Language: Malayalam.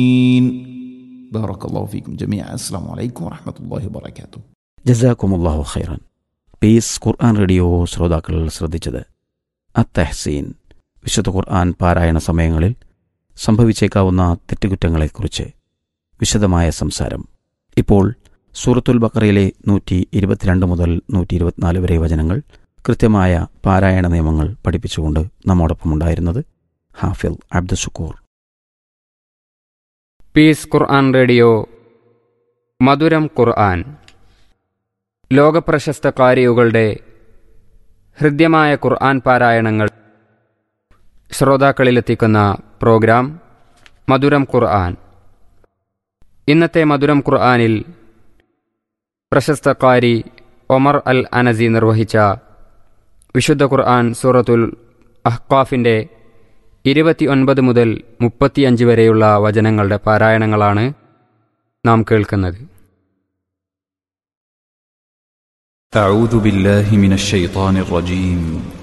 بارك الله فيكم جميعا السلام عليكم ورحمة الله وبركاته ജസാക്കുമുല്ലാഹു ഖൈറൻ പീസ് ഖുർആൻ റേഡിയോ ശ്രോതാക്കൾ ശ്രദ്ധിച്ചത് അത്തഹ്സീൻ വിശുദ്ധ ഖുർആൻ പാരായണ സമയങ്ങളിൽ സംഭവിച്ചേക്കാവുന്ന തെറ്റുകുറ്റങ്ങളെക്കുറിച്ച് വിശദമായ സംസാരം ഇപ്പോൾ സൂറത്തുൽ ബക്കറയിലെ നൂറ്റി ഇരുപത്തിരണ്ട് മുതൽ നൂറ്റി ഇരുപത്തിനാല് വരെ വചനങ്ങൾ കൃത്യമായ പാരായണ നിയമങ്ങൾ പഠിപ്പിച്ചുകൊണ്ട് നമ്മോടൊപ്പമുണ്ടായിരുന്നത് ഹാഫിൽ അബ്ദുഷക്കൂർ പീസ് ഖുർആൻ റേഡിയോ മധുരം ഖുർആൻ ലോകപ്രശസ്ത കാരിയുകളുടെ ഹൃദ്യമായ ഖുർആൻ പാരായണങ്ങൾ ശ്രോതാക്കളിലെത്തിക്കുന്ന പ്രോഗ്രാം മധുരം ഖുർആൻ ഇന്നത്തെ മധുരം ഖുർആനിൽ പ്രശസ്ത കാരി ഒമർ അൽ അനസി നിർവഹിച്ച വിശുദ്ധ ഖുർആൻ സൂറത്തുൽ അഹ്കാഫിൻ്റെ ഇരുപത്തിയൊൻപത് മുതൽ മുപ്പത്തിയഞ്ച് വരെയുള്ള വചനങ്ങളുടെ പാരായണങ്ങളാണ് നാം കേൾക്കുന്നത് أعوذ بالله من الشيطان الرجيم